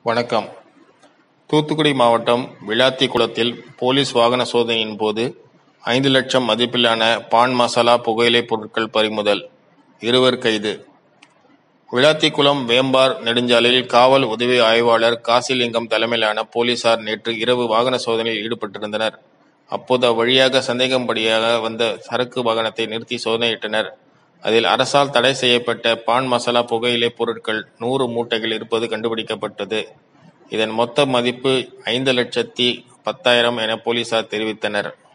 வணக்கம் தூத்துக்குடி மாவட்டம் விளாத்திக்குளத்தில் போலீஸ் வாகன சோதனையின் போது ஐந்து லட்சம் மதிப்பிலான பான் மசாலா புகையிலைப் பொருட்கள் பறிமுதல் இருவர் கைது விளாத்திக்குளம் வேம்பார் நெடுஞ்சாலையில் காவல் உதவி ஆய்வாளர் காசிலிங்கம் தலைமையிலான போலீசார் நேற்று இரவு வாகன சோதனையில் ஈடுபட்டிருந்தனர் அப்போது அவ்வழியாக சந்தேகம்படியாக வந்த சரக்கு வாகனத்தை நிறுத்தி சோதனையிட்டனர் அதில் அரசால் தடை செய்யப்பட்ட பான் மசாலா புகையிலை பொருட்கள் நூறு மூட்டைகள் இருப்பது கண்டுபிடிக்கப்பட்டது இதன் மொத்த மதிப்பு ஐந்து லட்சத்தி பத்தாயிரம் என போலீசார் தெரிவித்தனர்